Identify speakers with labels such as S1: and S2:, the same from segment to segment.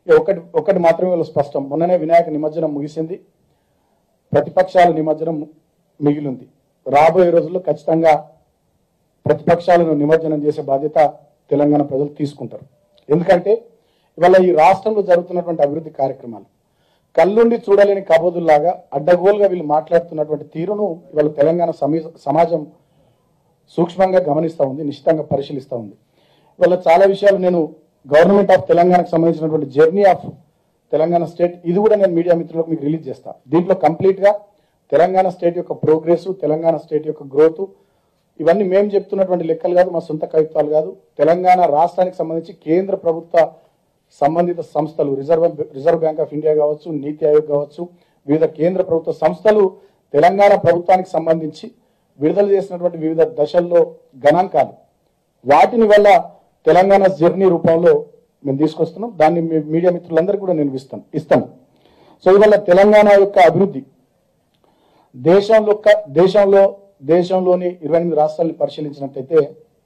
S1: ఇక ఒకటి ఒకటి మాత్రమే వీళ్ళు స్పష్టం మొన్ననే వినాయక నిమజ్జనం ముగిసింది ప్రతిపక్షాల నిమజ్జనం మిగిలింది రాబోయే రోజుల్లో ఖచ్చితంగా ప్రతిపక్షాలను నిమజ్జనం చేసే బాధ్యత తెలంగాణ ప్రజలు తీసుకుంటారు ఎందుకంటే ఇవాళ ఈ రాష్ట్రంలో జరుగుతున్నటువంటి అభివృద్ధి కార్యక్రమాలు కళ్ళుండి చూడలేని కబోదుల్లాగా అడ్డగోలుగా వీళ్ళు మాట్లాడుతున్నటువంటి తీరును ఇవాళ తెలంగాణ సమీ- సమాజం సూక్ష్మంగా గమనిస్తూ ఉంది నిశ్చితంగా పరిశీలిస్తూ ఉంది ఇవాళ చాలా విషయాలు నేను గవర్నమెంట్ ఆఫ్ తెలంగాణకు సంబంధించినటువంటి జర్నీ ఆఫ్ తెలంగాణ స్టేట్ ఇది కూడా నేను మీడియా మిత్రులకు మీకు రిలీజ్ చేస్తా దీంట్లో కంప్లీట్ గా తెలంగాణ స్టేట్ యొక్క ప్రోగ్రెస్ తెలంగాణ స్టేట్ యొక్క గ్రోత్ ఇవన్నీ మేము చెప్తున్నటువంటి లెక్కలు కాదు మా సొంత కవిత్వాలు కాదు తెలంగాణ రాష్ట్రానికి సంబంధించి కేంద్ర ప్రభుత్వ సంబంధిత సంస్థలు reserve reserve bank of India కావచ్చు నీతి ఆయోగ్ కావచ్చు వివిధ కేంద్ర ప్రభుత్వ సంస్థలు తెలంగాణ ప్రభుత్వానికి సంబంధించి విడుదల చేసినటువంటి వివిధ దశల్లో గణాంకాలు వాటిని వల్ల తెలంగాణ జర్నీ రూపంలో మేము తీసుకొస్తున్నాం దాన్ని మీ మీడియా మిత్రులందరికీ కూడా నేను ఇస్తాను ఇస్తాను సో ఇవాళ తెలంగాణ యొక్క అభివృద్ధి దేశంలో క- దేశంలో దేశంలోని ఇరవై ఎనిమిది రాష్ట్రాలను పరిశీలించినట్లయితే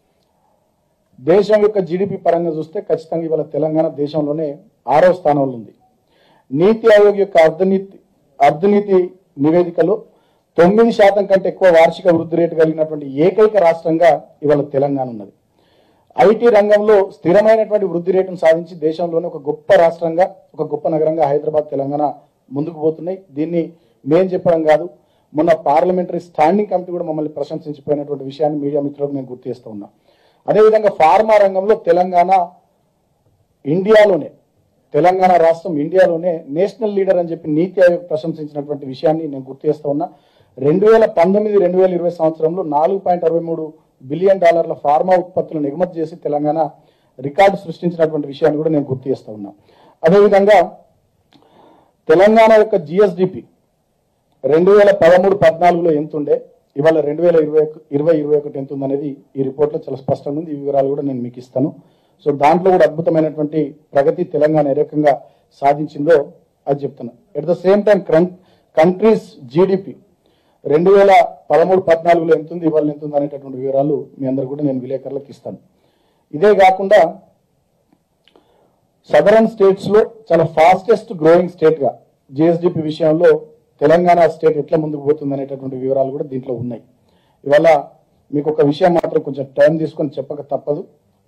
S1: దేశం యొక్క జీడిపి పరంగా చూస్తే ఖచ్చితంగా ఇవాళ తెలంగాణ దేశంలోనే ఆరో స్థానంలో ఉంది నీతి ఆయోగ్ యొక్క అర్ధనీతి అర్ధనీతి నివేదికలో తొమ్మిది శాతం కంటే ఎక్కువ వార్షిక వృద్ధి రేటు కలిగినటువంటి ఏకైక రాష్ట్రంగా ఇవాళ తెలంగాణ ఉన్నది ఐటీ రంగంలో స్థిరమైనటువంటి వృద్ధి రేటును సాధించి దేశంలోనే ఒక గొప్ప రాష్ట్రంగా ఒక గొప్ప నగరంగా హైదరాబాద్ తెలంగాణ ముందుకు పోతున్నాయి దీన్ని మేం చెప్పడం కాదు మొన్న పార్లమెంటరీ స్టాండింగ్ కమిటీ కూడా మమ్మల్ని ప్రశంసించిపోయినటువంటి విషయాన్ని మీడియా మిత్రులకు నేను గుర్తు చేస్తూ ఉన్నా అదేవిధంగా ఫార్మా రంగంలో తెలంగాణ ఇండియాలోనే తెలంగాణ రాష్ట్రం ఇండియాలోనే నేషనల్ లీడర్ అని చెప్పి నీతి ఆయోగ్ ప్రశంసించినటువంటి విషయాన్ని నేను గుర్తు చేస్తా ఉన్నా రెండు వేల పంతొమ్మిది రెండు వేల ఇరవై సంవత్సరంలో నాలుగు పాయింట్ అరవై మూడు బిలియన్ డాలర్ల ఫార్మా ఉత్పత్తులను ఎగుమతి చేసి తెలంగాణ రికార్డు సృష్టించినటువంటి విషయాన్ని కూడా నేను గుర్తు చేస్తా ఉన్నా అదేవిధంగా తెలంగాణ యొక్క జిఎస్డిపి రెండు వేల పదమూడు పద్నాలుగులో ఎంత ఉండే ఇవాళ రెండు వేల ఇరవై ఇరవై ఇరవై ఒకటి ఎంత ఉందనేది ఈ రిపోర్ట్లో చాలా స్పష్టంగా ఉంది ఈ వివరాలు కూడా నేను మీకు ఇస్తాను సో దాంట్లో కూడా అద్భుతమైనటువంటి ప్రగతి తెలంగాణ ఏ రకంగా సాధించిందో అది చెప్తున్నా at the same time countries GDP రెండు వేల పదమూడు పద్నాలుగులో ఎంత ఉంది ఇవాళ ఎంత ఉంది అనేటటువంటి వివరాలు మీ అందరు కూడా నేను విలేకరులకు ఇస్తాను ఇదే కాకుండా సదరన్ స్టేట్స్ లో చాలా ఫాస్టెస్ట్ గ్రోయింగ్ స్టేట్ గా జిఎస్డిపి విషయంలో తెలంగాణ స్టేట్ ఎట్లా ముందుకు పోతుంది అనేటటువంటి వివరాలు కూడా దీంట్లో ఉన్నాయి ఇవాళ మీకు ఒక విషయం మాత్రం కొంచెం టైం తీసుకొని చెప్పక తప్పదు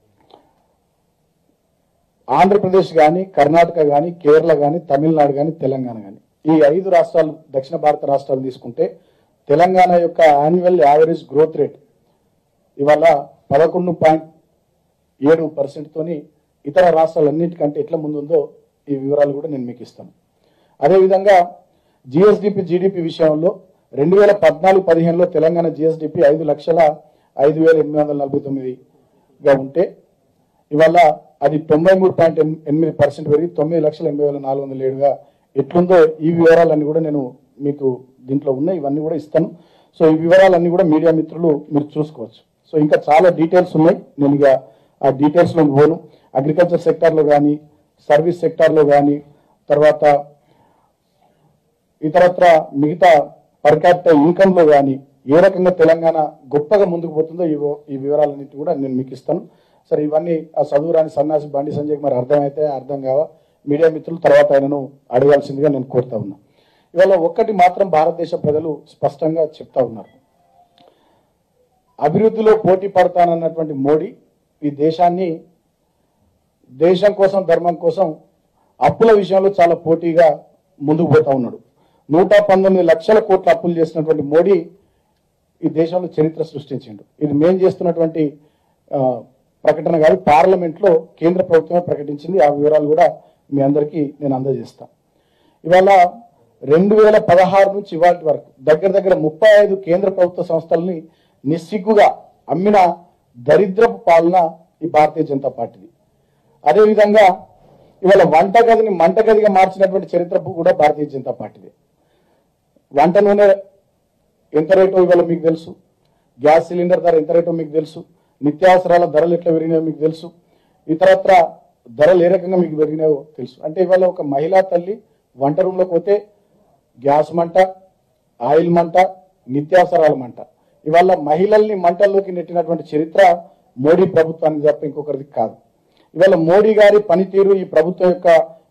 S1: ఆంధ్రప్రదేశ్ కానీ కర్ణాటక కానీ కేరళ కానీ తమిళనాడు కానీ తెలంగాణ కానీ ఈ ఐదు రాష్ట్రాలు దక్షిణ భారత రాష్ట్రాలు తీసుకుంటే తెలంగాణ యొక్క యాన్యువల్ యావరేజ్ గ్రోత్ రేట్ ఇవాళ పదకొండు పాయింట్ ఏడు పర్సెంట్ తోని ఇతర రాష్ట్రాలన్నిటికంటే ఎట్లా ముందుందో ఈ వివరాలు కూడా నేను మీకు ఇస్తాను అదేవిధంగా జిఎస్డిపి జీడిపి విషయంలో రెండు వేల పద్నాలుగు పదిహేనులో తెలంగాణ జిఎస్డిపి ఐదు లక్షల ఐదు వేల ఎనిమిది వందల నలభై తొమ్మిదిగా ఉంటే ఇవాళ అది తొంభై మూడు పాయింట్ ఎనిమిది పర్సెంట్ పెరిగి తొమ్మిది లక్షల ఎనభై వేల నాలుగు వందల ఏడుగా ఎట్లుందో ఈ వివరాలన్నీ కూడా నేను మీకు దీంట్లో ఉన్నాయి ఇవన్నీ కూడా ఇస్తాను సో ఈ వివరాలన్నీ కూడా మీడియా మిత్రులు మీరు చూసుకోవచ్చు సో ఇంకా చాలా డీటెయిల్స్ ఉన్నాయి నేను ఇక ఆ డీటెయిల్స్లో పోను అగ్రికల్చర్ సెక్టార్లో కానీ సర్వీస్ సెక్టార్లో కానీ తర్వాత ఇతరత్ర మిగతా పర్ క్యాపిటల్ ఇన్కమ్ లో కానీ ఏ రకంగా తెలంగాణ గొప్పగా ముందుకు పోతుందో ఈ వి- ఈ వివరాలన్నిటి కూడా నేను మీకు ఇస్తాను సరే ఇవన్నీ ఆ చదువు రాని సన్నాసి బండి సంజయ్ మరి అర్థమైతే అర్థం కావా మీడియా మిత్రులు తర్వాత ఆయనను అడగాల్సిందిగా నేను కోరుతా ఉన్నా ఇవాళ ఒక్కటి మాత్రం భారతదేశ ప్రజలు స్పష్టంగా చెప్తా ఉన్నారు అభివృద్ధిలో పోటీ పడతానన్నటువంటి మోడీ ఈ దేశాన్ని దేశం కోసం ధర్మం కోసం అప్పుల విషయంలో చాలా పోటీగా ముందుకు పోతా ఉన్నాడు నూట పంతొమ్మిది లక్షల కోట్ల అప్పులు చేసినటువంటి మోడీ ఈ దేశంలో చరిత్ర సృష్టించిండు ఇది మేం చేస్తున్నటువంటి ఆ, ప్రకటన కాదు పార్లమెంట్ లో కేంద్ర ప్రభుత్వమే ప్రకటించింది ఆ వివరాలు కూడా మీ అందరికీ నేను అందజేస్తాను ఇవాళ రెండు వేల పదహారు నుంచి ఇవాటి వరకు దగ్గర దగ్గర ముప్పై ఐదు కేంద్ర ప్రభుత్వ సంస్థలని నిస్సిగ్గుగా అమ్మిన దరిద్రపు పాలన ఈ భారతీయ జనతా పార్టీది అదేవిధంగా ఇవాళ వంటగదిని మంటగదిగా మార్చినటువంటి చరిత్ర కూడా భారతీయ జనతా పార్టీది వంట నూనె ఎంత రేటో ఇవాళ మీకు తెలుసు గ్యాస్ సిలిండర్ ధర ఎంత రేటో మీకు తెలుసు నిత్యావసరాల ధరలు ఎట్లా పెరిగినాయో మీకు తెలుసు ఇతరత్ర ధరలు ఏ రకంగా మీకు పెరిగినాయో తెలుసు అంటే ఇవాళ ఒక మహిళా తల్లి వంట రూమ్లోకి పోతే గ్యాస్ మంట ఆయిల్ మంట నిత్యావసరాల మంట ఇవాళ మహిళల్ని మంటల్లోకి నెట్టినటువంటి చరిత్ర మోడీ ప్రభుత్వానికి తప్ప ఇంకొకరిది కాదు ఇవాళ మోడీ గారి పనితీరు ఈ ప్రభుత్వం యొక్క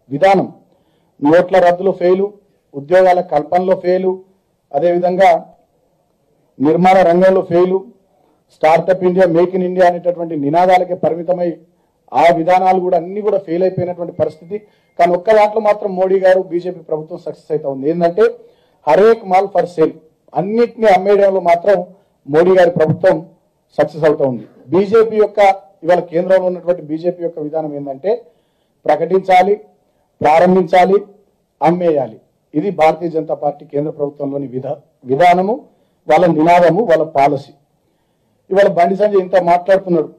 S1: విధానం నోట్ల రద్దులో ఫెయిలు ఉద్యోగాల కల్పనలో ఫెయిలు అదేవిధంగా నిర్మాణ రంగంలో fail startup India make in India అనేటటువంటి నినాదాలకే పరిమితమై ఆ విధానాలు కూడా అన్ని కూడా ఫెయిల్ అయిపోయినటువంటి పరిస్థితి కానీ ఒక్క దాంట్లో మాత్రం మోడీ గారు బీజేపీ ప్రభుత్వం సక్సెస్ అవుతా ఉంది ఏంటంటే హరేక్ మాల్ ఫర్ సేల్ అన్నిటినీ అమ్మేయడంలో మాత్రం మోడీ గారి ప్రభుత్వం సక్సెస్ అవుతా ఉంది బీజేపీ యొక్క ఇవాళ కేంద్రంలో ఉన్నటువంటి బీజేపీ యొక్క విధానం ఏంటంటే ప్రకటించాలి ప్రారంభించాలి అమ్మేయాలి ఇది భారతీయ జనతా పార్టీ కేంద్ర ప్రభుత్వంలోని విధా విధానము వాళ్ళ నినాదము వాళ్ళ పాలసీ ఇవాళ బండి సంజయ్ ఇంత మాట్లాడుతున్నాడు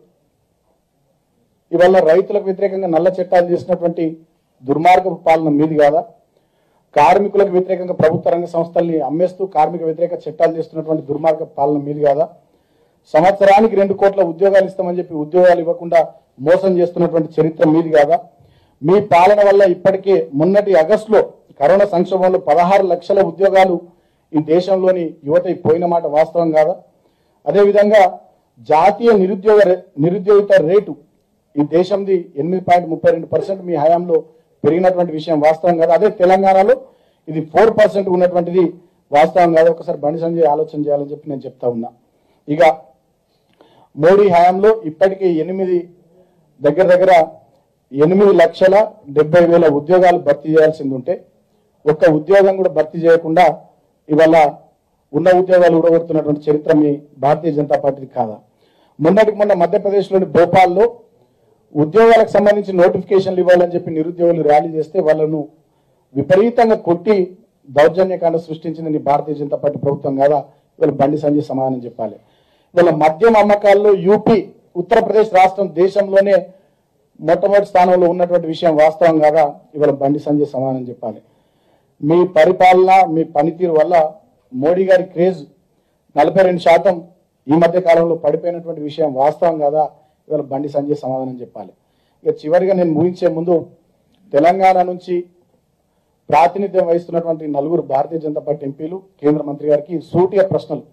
S1: ఇవాళ రైతులకు వ్యతిరేకంగా నల్ల చట్టాలు చేసినటువంటి దుర్మార్గపు పాలన మీది కాదా కార్మికులకు వ్యతిరేకంగా ప్రభుత్వ రంగ సంస్థల్ని అమ్మేస్తూ కార్మిక వ్యతిరేక చట్టాలు చేస్తున్నటువంటి దుర్మార్గ పాలన మీది కాదా సంవత్సరానికి రెండు కోట్ల ఉద్యోగాలు ఇస్తామని చెప్పి ఉద్యోగాలు ఇవ్వకుండా మోసం చేస్తున్నటువంటి చరిత్ర మీది కాదా మీ పాలన వల్ల ఇప్పటికే మొన్నటి ఆగస్టులో కరోనా సంక్షోభంలో పదహారు లక్షల ఉద్యోగాలు ఈ దేశంలోని యువత పోయిన మాట వాస్తవం కాదా అదేవిధంగా జాతీయ నిరుద్యోగ రే- నిరుద్యోగిత రేటు ఈ దేశంది ఎనిమిది పాయింట్ ముప్పై రెండు పర్సెంట్ మీ హయాంలో పెరిగినటువంటి విషయం వాస్తవం కాదు అదే తెలంగాణలో ఇది ఫోర్ పర్సెంట్ ఉన్నటువంటిది వాస్తవం కాదు ఒకసారి బండి సంజయ్ ఆలోచన చేయాలని చెప్పి నేను చెప్తా ఉన్నా ఇక మోడీ హయాంలో ఇప్పటికీ ఎనిమిది దగ్గర దగ్గర ఎనిమిది లక్షల డెబ్బై వేల ఉద్యోగాలు భర్తీ చేయాల్సింది ఉంటే ఒక్క ఉద్యోగం కూడా భర్తీ చేయకుండా ఇవాళ ఉన్న ఉద్యోగాలు ఊడగొడుతున్నటువంటి చరిత్ర మీ భారతీయ జనతా పార్టీది కాదా మొన్నటికి మొన్న మధ్యప్రదేశ్లోని భోపాల్లో ఉద్యోగాలకు సంబంధించి నోటిఫికేషన్లు ఇవ్వాలని చెప్పి నిరుద్యోగులు ర్యాలీ చేస్తే వాళ్ళను విపరీతంగా కొట్టి దౌర్జన్యకాండ సృష్టించింది నీ భారతీయ జనతా పార్టీ ప్రభుత్వం కాదా ఇవాళ బండి సంజయ్ సమాధానం చెప్పాలి ఇవాళ మద్యం అమ్మకాల్లో యూపీ ఉత్తరప్రదేశ్ రాష్ట్రం దేశంలోనే మొట్టమొదటి స్థానంలో ఉన్నటువంటి విషయం వాస్తవం కాదా ఇవాళ బండి సంజయ్ సమాధానం చెప్పాలి మీ పరిపాలన మీ పనితీరు వల్ల మోడీ గారి క్రేజ్ నలభై రెండు శాతం ఈ మధ్య కాలంలో పడిపోయినటువంటి విషయం వాస్తవం కాదా ఇవాళ బండి సంజయ్ సమాధానం చెప్పాలి ఇక చివరిగా నేను ముగించే ముందు తెలంగాణ నుంచి ప్రాతినిధ్యం వహిస్తున్నటువంటి నలుగురు భారతీయ జనతా పార్టీ ఎంపీలు కేంద్ర మంత్రి గారికి సూటిగా ప్రశ్నలు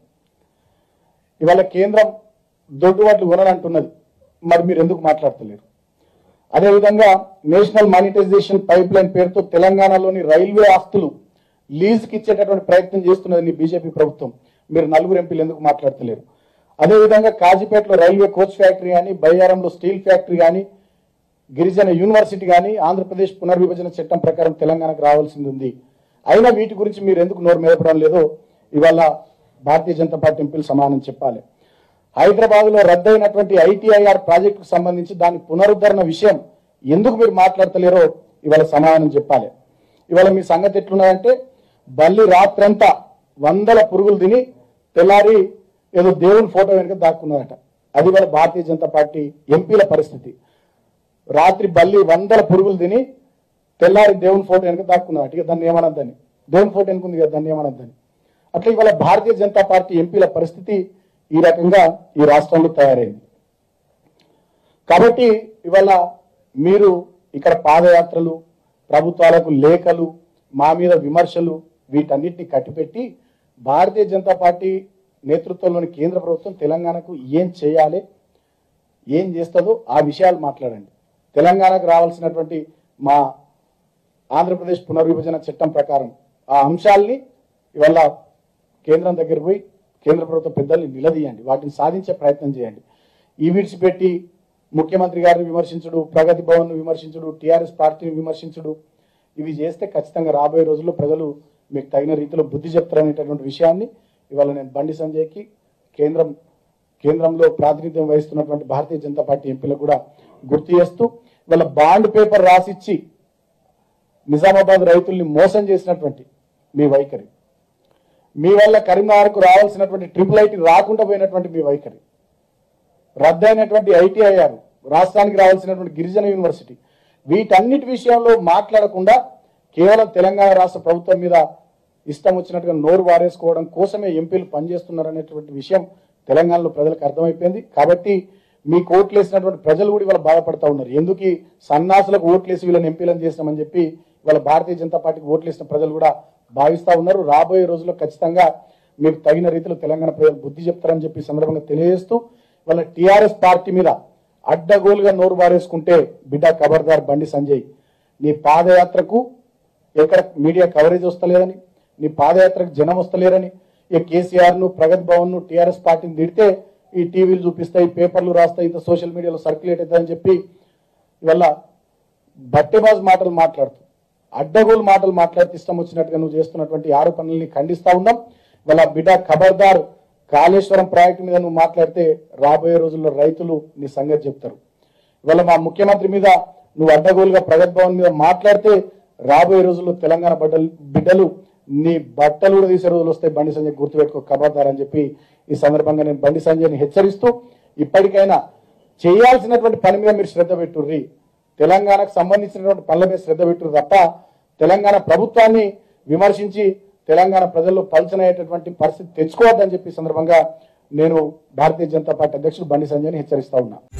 S1: ఇవాళ కేంద్రం దొడ్డుబాట్లు కొనాలంటున్నది మరి మీరు ఎందుకు మాట్లాడతలేరు అదేవిధంగా నేషనల్ మానిటైజేషన్ పైప్ లైన్ పేరుతో తెలంగాణలోని రైల్వే ఆస్తులు లీజుకి ఇచ్చేటటువంటి ప్రయత్నం చేస్తున్నది నీ బీజేపీ ప్రభుత్వం మీరు నలుగురు ఎంపీలు ఎందుకు మాట్లాడతలేరు అదేవిధంగా కాజీపేటలో రైల్వే కోచ్ ఫ్యాక్టరీ కానీ బయ్యారంలో స్టీల్ ఫ్యాక్టరీ కానీ గిరిజన యూనివర్సిటీ కానీ ఆంధ్రప్రదేశ్ పునర్విభజన చట్టం ప్రకారం తెలంగాణకు రావాల్సింది ఉంది అయినా వీటి గురించి మీరు ఎందుకు నోరు మేదపడం లేదో ఇవాళ భారతీయ జనతా పార్టీ ఎంపీలు సమానం చెప్పాలి హైదరాబాద్ లో రద్దయినటువంటి ఐటీఐఆర్ ప్రాజెక్టుకు సంబంధించి దాని పునరుద్ధరణ విషయం ఎందుకు మీరు మాట్లాడతలేరో ఇవాళ సమాధానం చెప్పాలి ఇవాళ మీ సంగతి ఎట్లున్నదంటే బల్లి రాత్రంతా వందల పురుగులు తిని తెల్లారి ఏదో దేవుని ఫోటో వెనుక దాక్కున్నారట అది వాళ్ళ భారతీయ జనతా పార్టీ ఎంపీల పరిస్థితి రాత్రి బల్లి వందల పురుగులు తిని తెల్లారి దేవుని ఫోటో వెనుక దాక్కున్నారట ఇక దాన్ని ఏమనద్దని దేవుని ఫోటో వెనుకుంది కదా దాన్ని ఏమనద్దని అట్లా ఇవాళ భారతీయ జనతా పార్టీ ఎంపీల పరిస్థితి ఈ రకంగా ఈ రాష్ట్రంలో తయారైంది కాబట్టి ఇవాళ మీరు ఇక్కడ పాదయాత్రలు ప్రభుత్వాలకు లేఖలు మా మీద విమర్శలు వీటన్నిటిని కట్టిపెట్టి భారతీయ జనతా పార్టీ నేతృత్వంలోని కేంద్ర ప్రభుత్వం తెలంగాణకు ఏం చేయాలి ఏం చేస్తుందో ఆ విషయాలు మాట్లాడండి తెలంగాణకు రావాల్సినటువంటి మా ఆంధ్రప్రదేశ్ పునర్విభజన చట్టం ప్రకారం ఆ అంశాల్ని ఇవాళ కేంద్రం దగ్గర పోయి కేంద్ర ప్రభుత్వ పెద్దల్ని నిలదీయండి వాటిని సాధించే ప్రయత్నం చేయండి ఈ విడిచిపెట్టి ముఖ్యమంత్రి గారిని విమర్శించుడు ప్రగతి భవన్ విమర్శించుడు టీఆర్ఎస్ పార్టీని విమర్శించుడు ఇవి చేస్తే ఖచ్చితంగా రాబోయే రోజుల్లో ప్రజలు మీకు తగిన రీతిలో బుద్ధి చెప్తారనేటటువంటి విషయాన్ని ఇవాళ నేను బండి సంజయ్కి కేంద్రం కేంద్రంలో ప్రాతినిధ్యం వహిస్తున్నటువంటి భారతీయ జనతా పార్టీ ఎంపీలకు కూడా గుర్తు చేస్తూ ఇవాళ బాండ్ పేపర్ రాసిచ్చి నిజామాబాద్ రైతుల్ని మోసం చేసినటువంటి మీ వైఖరి మీ వల్ల కరీంనగర్కు రావాల్సినటువంటి ట్రిపుల్ ఐటీ రాకుండా పోయినటువంటి మీ వైఖరి రద్దయినటువంటి ఐటీఐఆర్ రాష్ట్రానికి రావాల్సినటువంటి గిరిజన యూనివర్సిటీ వీటన్నిటి విషయంలో మాట్లాడకుండా కేవలం తెలంగాణ రాష్ట్ర ప్రభుత్వం మీద ఇష్టం వచ్చినట్టుగా నోరు వారేసుకోవడం కోసమే ఎంపీలు పనిచేస్తున్నారనేటువంటి విషయం తెలంగాణలో ప్రజలకు అర్థమైపోయింది కాబట్టి మీ ఓట్లు వేసినటువంటి ప్రజలు కూడా ఇవాళ బాధపడతా ఉన్నారు ఎందుకు ఈ సన్నాసులకు ఓట్లేసి వీళ్ళని ఎంపీలను చేసినామని చెప్పి ఇవాళ భారతీయ జనతా పార్టీకి ఓట్లు వేసిన ప్రజలు కూడా భావిస్తా ఉన్నారు రాబోయే రోజుల్లో ఖచ్చితంగా మీకు తగిన రీతిలో తెలంగాణ ప్రజలు బుద్ధి చెప్తారని చెప్పి ఈ సందర్భంగా తెలియజేస్తూ వాళ్ళ టీఆర్ఎస్ పార్టీ మీద అడ్డగోలుగా నోరు బారేసుకుంటే బిడ్డ ఖబర్దార్ బండి సంజయ్ నీ పాదయాత్రకు ఎక్కడ మీడియా కవరేజ్ వస్తలేదని నీ పాదయాత్రకు జనం వస్తలేరని ఇక కేసీఆర్ ను ప్రగతి భవన్ ను టీఆర్ఎస్ పార్టీని తిడితే ఈ టీవీలు చూపిస్తాయి పేపర్లు రాస్తాయి ఇంత సోషల్ మీడియాలో సర్క్యులేట్ అవుతుందని చెప్పి ఇవల్ల బట్టెబాజ్ మాటలు మాట్లాడుతూ అడ్డగోలు మాటలు మాట్లాడితే ఇష్టం వచ్చినట్టుగా నువ్వు చేస్తున్నటువంటి ఆరోపణల్ని ఖండిస్తా ఉన్నాం ఇవాళ బిడ్డ ఖబర్దార్ కాళేశ్వరం ప్రాజెక్టు మీద నువ్వు మాట్లాడితే రాబోయే రోజుల్లో రైతులు నీ సంగతి చెప్తారు ఇవాళ మా ముఖ్యమంత్రి మీద నువ్వు అడ్డగోలుగా ప్రగతి భవన్ మీద మాట్లాడితే రాబోయే రోజుల్లో తెలంగాణ బట్టలు బిడ్డలు నీ బట్టలు కూడా తీసే రోజులు వస్తాయి బండి సంజయ్ గుర్తుపెట్టుకో ఖబర్దార్ అని చెప్పి ఈ సందర్భంగా నేను బండి సంజయ్ని హెచ్చరిస్తూ ఇప్పటికైనా చేయాల్సినటువంటి పని మీద మీరు శ్రద్ధ పెట్టుర్రి తెలంగాణకు సంబంధించినటువంటి పనుల మీద శ్రద్ధ పెట్టుర్రు తప్ప తెలంగాణ ప్రభుత్వాన్ని విమర్శించి తెలంగాణ ప్రజల్లో పలచనయ్యేటటువంటి పరిస్థితి తెచ్చుకోవద్దని చెప్పి ఈ సందర్భంగా నేను భారతీయ జనతా పార్టీ అధ్యక్షుడు బండి సంజయ్ని హెచ్చరిస్తా ఉన్నా